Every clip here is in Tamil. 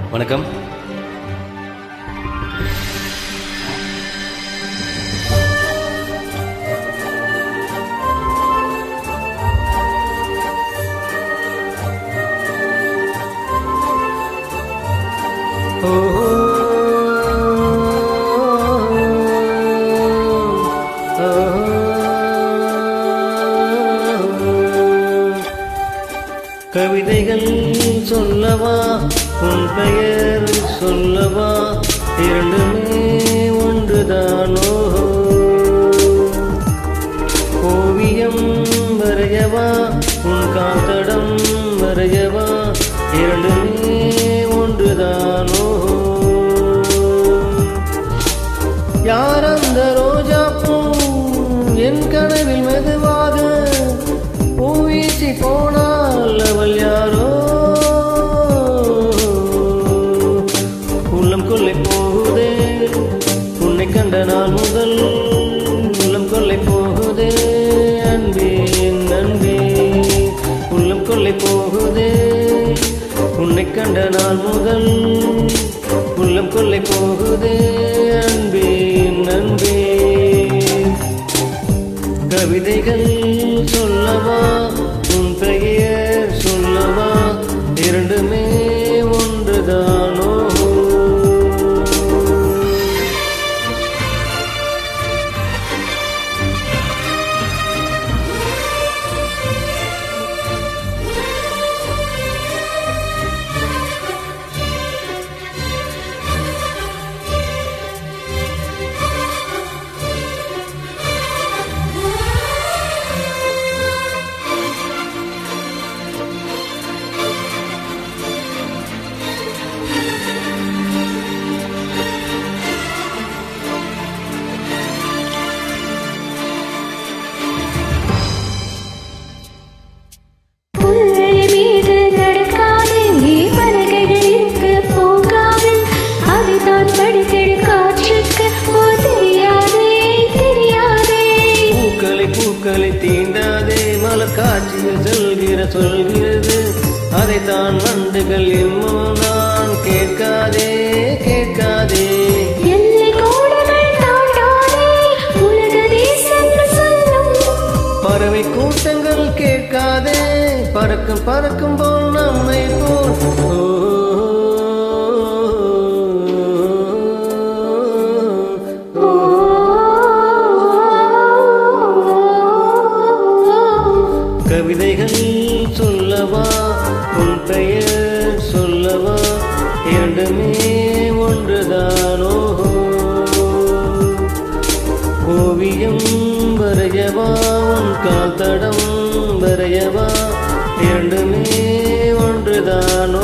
வணக்கம் ஓ கவிதைகள் சொல்லவா உன் பெயர் சொல்லவா இரண்டுமே ஒன்றுதானோ ஓவியம் வரையவா உன் காத்தடம் வரையவா இரண்டுமே ஒன்றுதானோ யார் அந்த ரோஜா பூ என் கனவில் மெதுவாக பூவீசி போனால் அவள் யாரோ உள்ளம் கொள்ளை போகுதே உன்னை கண்ட நாள் முதல் உள்ளம் கொள்ளை போகுதே அன்பே என் அன்பே உள்ளம் கொள்ளை போகுதே உன்னை கண்ட நாள் முதல் உள்ளம் கொள்ளை போகுதே அன்பே என் அன்பே கவிதைகள் சொல்லவா உன் பெயர் சொல்லவா இரண்டுமே ஒன்றுதானோ புல்வெளி மீது நடக்காதே பலகைகள் இருக்க போகாமல் அதுதான் படிக்கடி காற்றுக்கு ஓ தெரியாதே தெரியாதே பூக்களை பூக்களை தீண்டாதே மலர் காட்சியில் செல்கிற சொல்கிறது அதைத்தான் வண்டுகள் இன்னும் நான் கேட்காதே கேட்காதே எல்லை கோடுகள் தாண்டாதே உலக தேசங்கள் சொல்லும் பறவை கூட்டங்கள் கேட்காதே பறக்கும் பறக்கும் போல் நம்மை போல் ஓ, ஓ கவிதைகள் சொல்லவா உன் பெயர் சொல்லவா இரண்டுமே ஒன்றுதானோ ஓவியம் வரையவா உன் கால் தடம் வரையவா இரண்டுமே ஒன்றுதானோ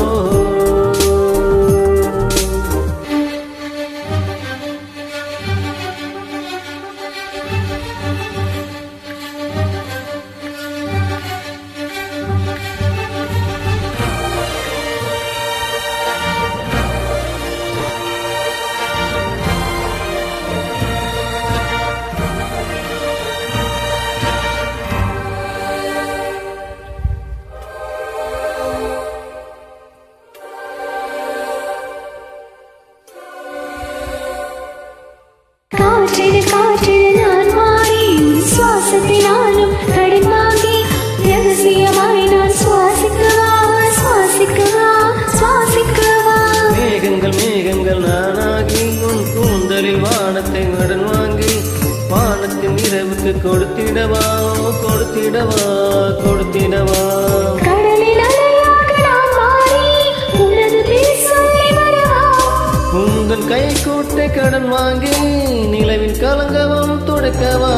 காற்றில் காற்றில் நான் மாறி சுவாசத்தினாலும் கடன் வாங்கி ரகசியமாய் நான் சுவாசிக்கவா சுவாசிக்கவா சுவாசிக்கவா மேகங்கள் மேகங்கள் நானாகி உன் கூந்தலில் வானத்தை கடன் வாங்கி வானத்தின் இரவுக்கு கொடுத்திடவா கொடுத்திடவா கொடுத்திடவா கடலில் அலையாக நான் மாறி உனது பேர் சொல்லி வரவா உங்கள் கை கூட்டை கடன் வாங்கி நிலவின் கலங்கவும் துடைக்கவா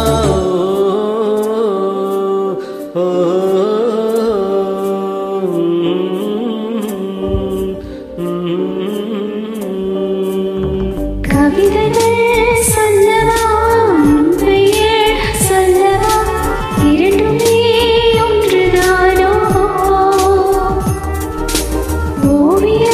ஓ, கவிதைகள் சொல்லவா உன் பெயர் சொல்லவா இரண்டுமே ஒன்றுதானோ ஓவிய